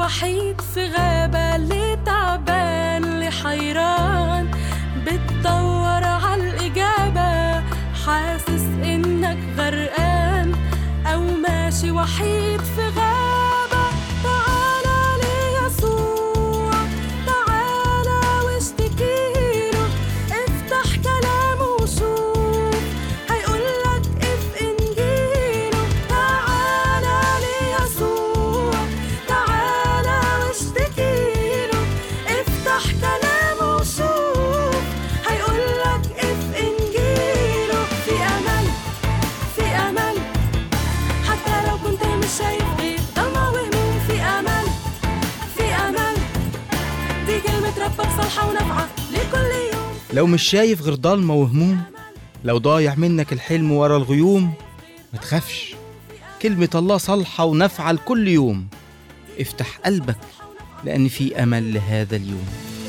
وحيد في غابة اللي تعبان اللي حيران بتدور عالإجابة حاسس إنك غرقان أو ماشي وحيد في غابة تعالى ليسوع تعالى واشتكيله افتح كلامه وشوف هيقولك اف انجيله تعالى ليسوع تعالى واشتكيله افتح كلامه وشوف هيقولك اف انجيله في امل في امل حتى لو كنت مش شايف غير ضلمة وهموم في امل في امل دي كلمة ربك صالحة ونافعة لكل يوم لو مش شايف غير ضلمة وهموم لو ضايع منك الحلم ورا الغيوم ما تخافش كلمة الله صالحة ونافعة لكل يوم افتح قلبك لأن في أمل لهذا اليوم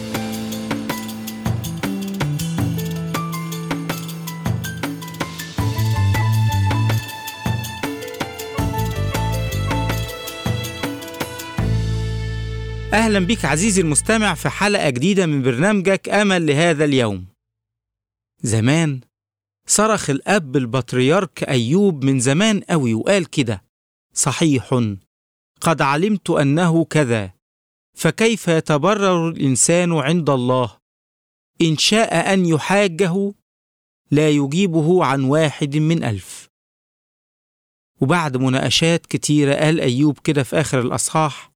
أهلا بك عزيزي المستمع في حلقة جديدة من برنامجك أمل لهذا اليوم. زمان صرخ الأب البطريرك أيوب من زمان قوي وقال كده: صحيح قد علمت أنه كذا فكيف يتبرر الإنسان عند الله؟ إن شاء أن يحاجه لا يجيبه عن واحد من ألف. وبعد مناقشات كتيرة قال أيوب كده في آخر الأصحاح: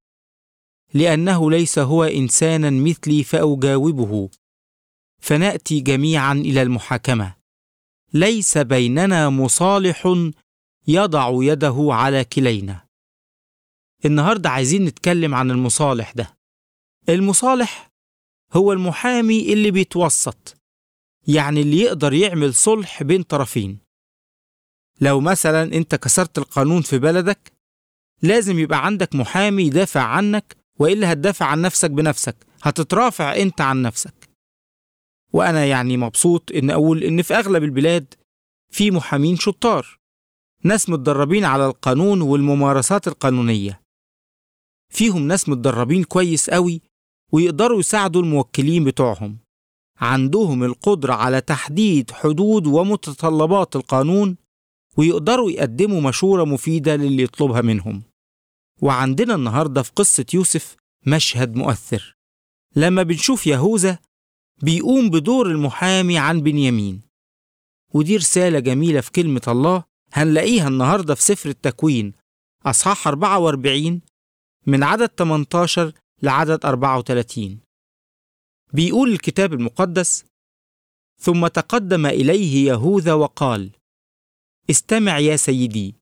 لانه ليس هو انسانا مثلي فاجاوبه فناتي جميعا الى المحاكمه ليس بيننا مصالح يضع يده على كلينا النهارده عايزين نتكلم عن المصالح ده المصالح هو المحامي اللي بيتوسط يعني اللي يقدر يعمل صلح بين طرفين لو مثلا انت كسرت القانون في بلدك لازم يبقى عندك محامي يدافع عنك والا هتدافع عن نفسك بنفسك هتترافع انت عن نفسك وانا يعني مبسوط ان اقول ان في اغلب البلاد في محامين شطار ناس متدربين على القانون والممارسات القانونيه فيهم ناس متدربين كويس قوي ويقدروا يساعدوا الموكلين بتوعهم عندهم القدرة على تحديد حدود ومتطلبات القانون ويقدروا يقدموا مشورة مفيدة للي يطلبها منهم وعندنا النهارده في قصة يوسف مشهد مؤثر لما بنشوف يهوذا بيقوم بدور المحامي عن بنيامين ودي رسالة جميلة في كلمة الله هنلاقيها النهارده في سفر التكوين أصحاح 44 من عدد 18 لعدد 34 بيقول الكتاب المقدس ثم تقدم إليه يهوذا وقال استمع يا سيدي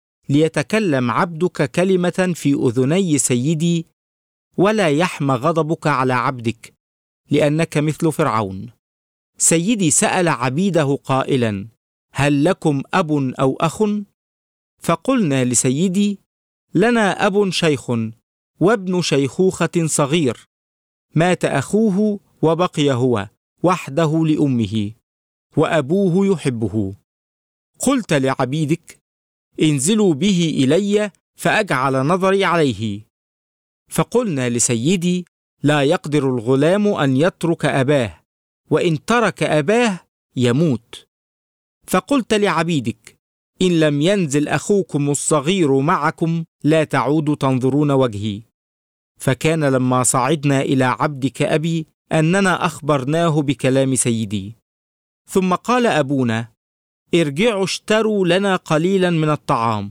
ليتكلم عبدك كلمة في أذني سيدي ولا يحمى غضبك على عبدك لأنك مثل فرعون سيدي سأل عبيده قائلا هل لكم أب أو أخ؟ فقلنا لسيدي لنا أب شيخ وابن شيخوخة صغير مات أخوه وبقي هو وحده لأمه وأبوه يحبه قلت لعبيدك انزلوا به الي فاجعل نظري عليه فقلنا لسيدي لا يقدر الغلام ان يترك اباه وان ترك اباه يموت فقلت لعبيدك ان لم ينزل اخوكم الصغير معكم لا تعودوا تنظرون وجهي فكان لما صعدنا الى عبدك ابي اننا اخبرناه بكلام سيدي ثم قال ابونا ارجعوا اشتروا لنا قليلا من الطعام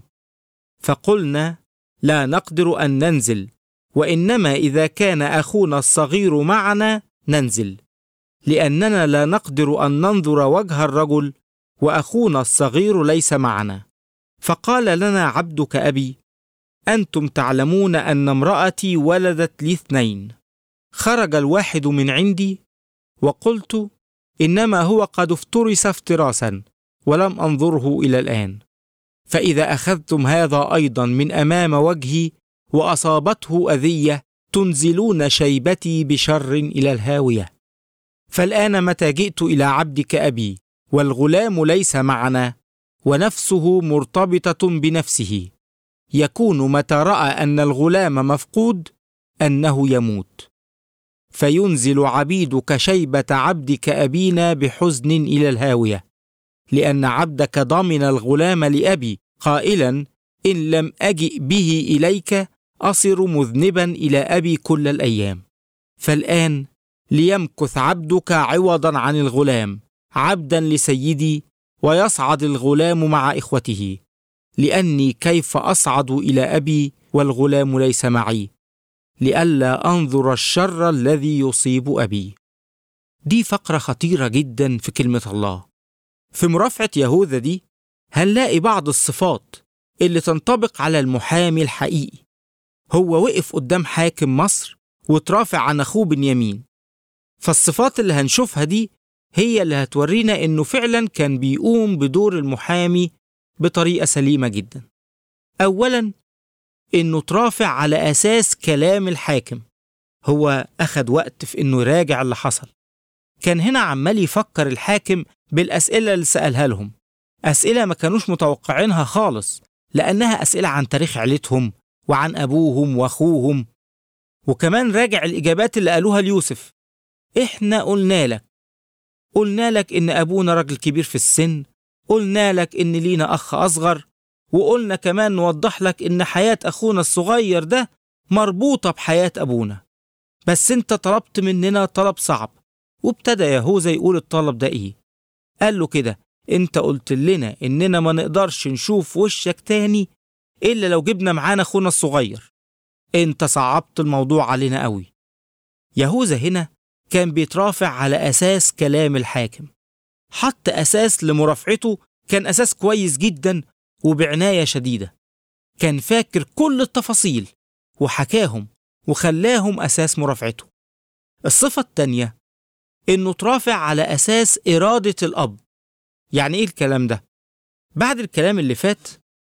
فقلنا لا نقدر ان ننزل وانما اذا كان اخونا الصغير معنا ننزل لاننا لا نقدر ان ننظر وجه الرجل واخونا الصغير ليس معنا فقال لنا عبدك ابي انتم تعلمون ان امراتي ولدت لي اثنين خرج الواحد من عندي وقلت انما هو قد افترس افتراسا ولم انظره الى الان فاذا اخذتم هذا ايضا من امام وجهي واصابته اذيه تنزلون شيبتي بشر الى الهاويه فالان متى جئت الى عبدك ابي والغلام ليس معنا ونفسه مرتبطه بنفسه يكون متى راى ان الغلام مفقود أنه يموت فينزل عبيدك شيبة عبدك أبينا بحزن إلى الهاوية لأن عبدك ضمن الغلام لأبي قائلا إن لم أجئ به إليك أصر مذنبا إلى أبي كل الأيام فالآن ليمكث عبدك عوضا عن الغلام عبدا لسيدي ويصعد الغلام مع إخوته لأني كيف أصعد إلى أبي والغلام ليس معي لئلا أنظر الشر الذي يصيب أبي دي فقرة خطيرة جدا في كلمة الله في مرافعة يهوذا دي هنلاقي بعض الصفات اللي تنطبق على المحامي الحقيقي هو وقف قدام حاكم مصر وترافع عن أخوه بنيامين فالصفات اللي هنشوفها دي هي اللي هتورينا إنه فعلا كان بيقوم بدور المحامي بطريقة سليمة جدا أولا إنه ترافع على أساس كلام الحاكم هو أخد وقت في إنه يراجع اللي حصل كان هنا عمال يفكر الحاكم بالأسئلة اللي سألها لهم أسئلة ما كانوش متوقعينها خالص لأنها أسئلة عن تاريخ عيلتهم وعن أبوهم وأخوهم وكمان راجع الإجابات اللي قالوها ليوسف إحنا قلنا لك قلنا لك إن أبونا راجل كبير في السن قلنا لك إن لينا أخ أصغر وقلنا كمان نوضح لك إن حياة أخونا الصغير ده مربوطة بحياة أبونا بس أنت طلبت مننا طلب صعب وابتدى يهوذا يقول الطلب ده إيه قال له كده أنت قلت لنا إننا ما نقدرش نشوف وشك تاني إلا لو جبنا معانا أخونا الصغير أنت صعبت الموضوع علينا قوي يهوذا هنا كان بيترافع على أساس كلام الحاكم حط أساس لمرافعته كان أساس كويس جدا وبعناية شديدة كان فاكر كل التفاصيل وحكاهم وخلاهم أساس مرافعته الصفة التانية إنه ترافع على أساس إرادة الأب يعني إيه الكلام ده؟ بعد الكلام اللي فات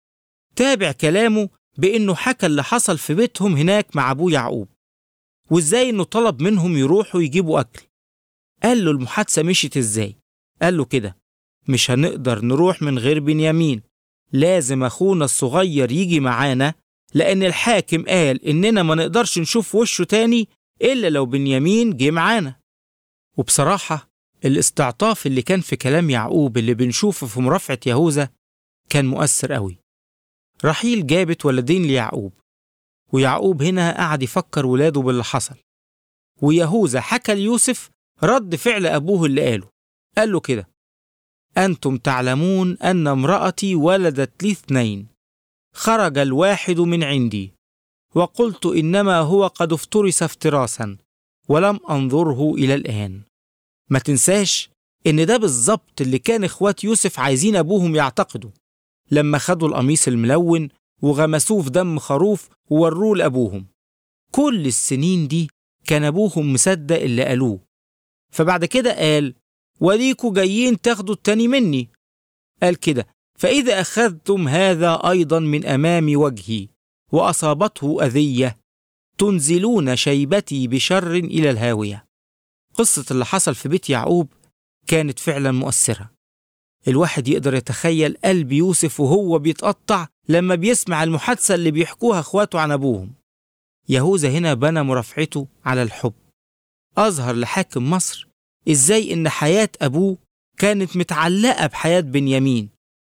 تابع كلامه بإنه حكى اللي حصل في بيتهم هناك مع أبوه يعقوب وإزاي إنه طلب منهم يروحوا يجيبوا أكل قال له المحادثة مشيت إزاي؟ قال له كده مش هنقدر نروح من غير بنيامين لازم أخونا الصغير يجي معانا لأن الحاكم قال إننا ما نقدرش نشوف وشه تاني إلا لو بنيامين جه معانا وبصراحة الاستعطاف اللي كان في كلام يعقوب اللي بنشوفه في مرافعة يهوذا كان مؤثر قوي رحيل جابت ولدين ليعقوب ويعقوب هنا قعد يفكر ولاده باللي حصل ويهوذا حكى ليوسف رد فعل أبوه اللي قاله قال له كده أنتم تعلمون أن امرأتي ولدت لي اثنين خرج الواحد من عندي وقلت إنما هو قد افترس افتراسا ولم أنظره إلى الآن ما تنساش إن ده بالظبط اللي كان إخوات يوسف عايزين أبوهم يعتقدوا لما خدوا القميص الملون وغمسوه في دم خروف ووروه لأبوهم كل السنين دي كان أبوهم مصدق اللي قالوه فبعد كده قال وليكوا جايين تاخدوا التاني مني قال كده فإذا أخذتم هذا أيضا من أمام وجهي وأصابته أذية تنزلون شيبتي بشر إلى الهاوية قصة اللي حصل في بيت يعقوب كانت فعلا مؤثرة الواحد يقدر يتخيل قلب يوسف وهو بيتقطع لما بيسمع المحادثة اللي بيحكوها اخواته عن أبوهم يهوذا هنا بنى مرافعته على الحب أظهر لحاكم مصر إزاي إن حياة أبوه كانت متعلقة بحياة بنيامين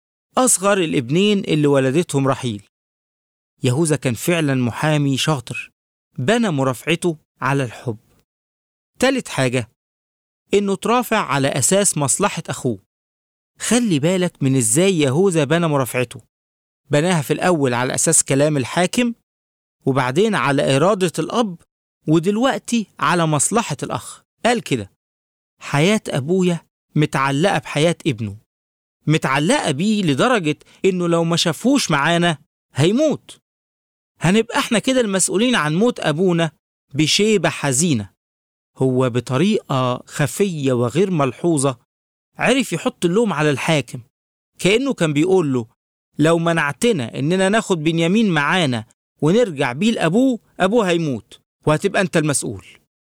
أصغر الابنين اللي ولدتهم رحيل يهوذا كان فعلا محامي شاطر بنى مرافعته على الحب تالت حاجة إنه ترافع على أساس مصلحة أخوه خلي بالك من إزاي يهوذا بنى مرافعته بناها في الأول على أساس كلام الحاكم وبعدين على إرادة الأب ودلوقتي على مصلحة الأخ قال كده حياة أبويا متعلقة بحياة ابنه متعلقة بيه لدرجة إنه لو ما شافوش معانا هيموت هنبقى احنا كده المسؤولين عن موت أبونا بشيبة حزينة هو بطريقة خفية وغير ملحوظة عرف يحط اللوم على الحاكم كأنه كان بيقول له لو منعتنا إننا ناخد بنيامين معانا ونرجع بيه لأبوه أبوه هيموت وهتبقى أنت المسؤول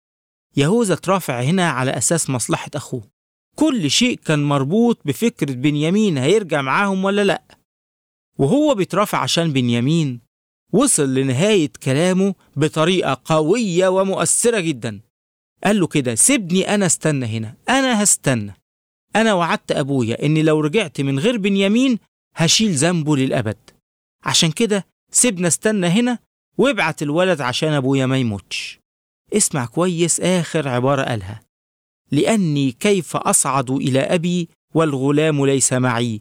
يهوذا ترافع هنا على أساس مصلحة أخوه كل شيء كان مربوط بفكرة بنيامين هيرجع معاهم ولا لأ وهو بيترافع عشان بنيامين وصل لنهاية كلامه بطريقة قوية ومؤثرة جدا قال له كده سيبني أنا استنى هنا أنا هستنى أنا وعدت أبويا إني لو رجعت من غير بنيامين هشيل ذنبه للأبد عشان كده سيبنا استنى هنا وابعت الولد عشان أبويا ما يموتش اسمع كويس آخر عبارة قالها لأني كيف أصعد إلى أبي والغلام ليس معي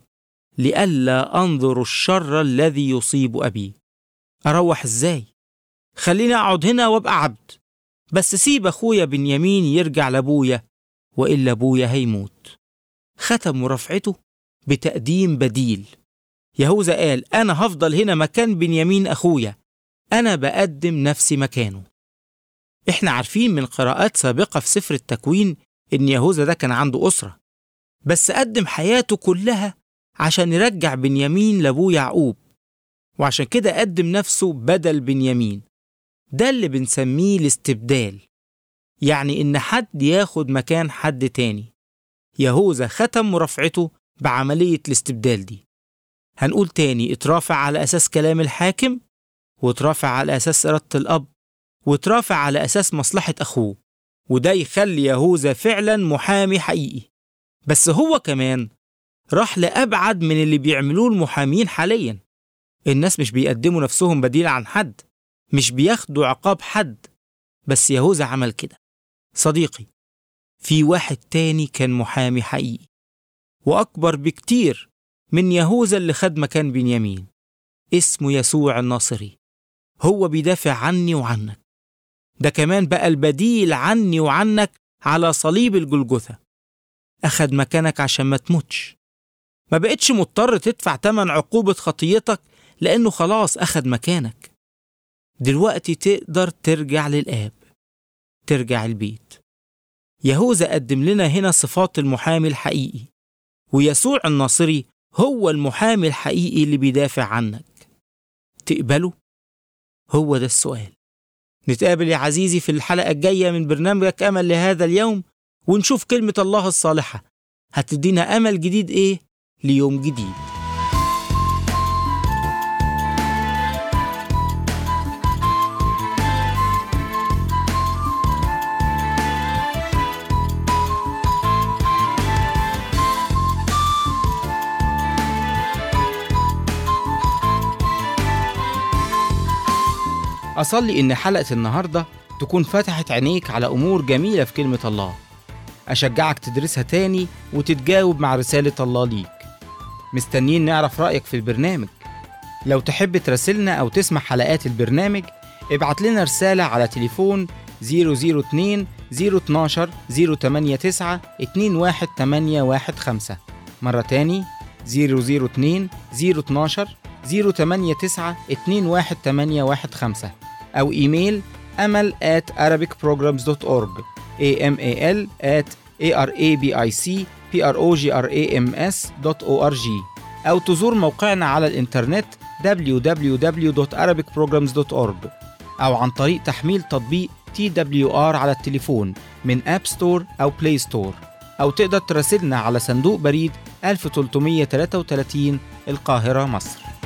لئلا أنظر الشر الذي يصيب أبي أروح إزاي؟ خليني أقعد هنا وأبقى عبد بس سيب أخويا بنيامين يرجع لأبويا وإلا أبويا هيموت ختم مرافعته بتقديم بديل يهوذا قال أنا هفضل هنا مكان بنيامين أخويا أنا بقدم نفسي مكانه إحنا عارفين من قراءات سابقة في سفر التكوين إن يهوذا ده كان عنده أسرة بس قدم حياته كلها عشان يرجع بنيامين لأبوه يعقوب وعشان كده قدم نفسه بدل بنيامين ده اللي بنسميه الاستبدال يعني إن حد ياخد مكان حد تاني يهوذا ختم مرافعته بعملية الاستبدال دي هنقول تاني اترافع على أساس كلام الحاكم واترافع على أساس إرادة الأب واترافع على أساس مصلحة أخوه وده يخلي يهوذا فعلا محامي حقيقي بس هو كمان راح لأبعد من اللي بيعملوه المحامين حاليا الناس مش بيقدموا نفسهم بديل عن حد مش بياخدوا عقاب حد بس يهوذا عمل كده صديقي في واحد تاني كان محامي حقيقي وأكبر بكتير من يهوذا اللي خد مكان بنيامين اسمه يسوع الناصري هو بيدافع عني وعنك ده كمان بقى البديل عني وعنك على صليب الجلجثة أخد مكانك عشان ما تموتش ما بقتش مضطر تدفع تمن عقوبة خطيتك لأنه خلاص أخد مكانك دلوقتي تقدر ترجع للآب ترجع البيت يهوذا قدم لنا هنا صفات المحامي الحقيقي ويسوع الناصري هو المحامي الحقيقي اللي بيدافع عنك تقبله؟ هو ده السؤال نتقابل يا عزيزي في الحلقة الجاية من برنامجك أمل لهذا اليوم ونشوف كلمة الله الصالحة هتدينا أمل جديد إيه ليوم جديد أصلي إن حلقة النهاردة تكون فتحت عينيك على أمور جميلة في كلمة الله أشجعك تدرسها تاني وتتجاوب مع رسالة الله ليك مستنيين نعرف رأيك في البرنامج لو تحب تراسلنا أو تسمع حلقات البرنامج ابعت لنا رسالة على تليفون 002 012 089 21815 مرة تاني 002 012 089 21815 أو إيميل أمل at arabicprograms.org amal at arabicprograms.org أو تزور موقعنا على الإنترنت www.arabicprograms.org أو عن طريق تحميل تطبيق TWR على التليفون من أب ستور أو بلاي ستور أو تقدر تراسلنا على صندوق بريد 1333 القاهرة مصر